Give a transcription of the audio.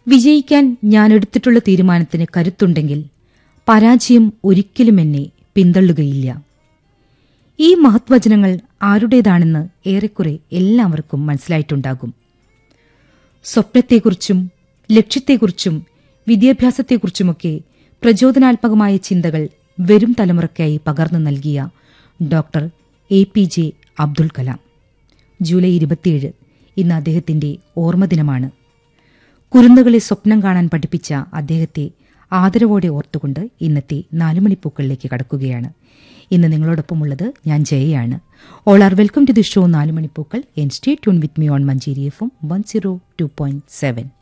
വിജയിക്കാൻ ഞാൻ എടുത്തിട്ടുള്ള തീരുമാനത്തിന് കരുത്തുണ്ടെങ്കിൽ പരാജയം ഒരിക്കലും എന്നെ പിന്തള്ളുകയില്ല ഈ മഹത്വചനങ്ങൾ ആരുടേതാണെന്ന് ഏറെക്കുറെ എല്ലാവർക്കും മനസ്സിലായിട്ടുണ്ടാകും സ്വപ്നത്തെക്കുറിച്ചും ലക്ഷ്യത്തെക്കുറിച്ചും വിദ്യാഭ്യാസത്തെക്കുറിച്ചുമൊക്കെ പ്രചോദനാത്മകമായ ചിന്തകൾ വരും തലമുറയ്ക്കായി പകർന്നു നൽകിയ doctor A P J Abdul Kalam July ഇരുപത്തിയേഴ് ഇന്ന് അദ്ദേഹത്തിന്റെ ഓർമ്മദിനമാണ് കുരുന്നുകളെ സ്വപ്നം കാണാൻ പഠിപ്പിച്ച അദ്ദേഹത്തെ ആദരവോടെ ഓർത്തുകൊണ്ട് ഇന്നത്തെ നാലുമണിപ്പൂക്കളിലേക്ക് കടക്കുകയാണ് ഇന്ന് നിങ്ങളോടൊപ്പമുള്ളത് ഞാൻ ജയയാണ് all are welcome to the show Nalumanippookkal and stay tune with me on Manjeri F M one zero two point seven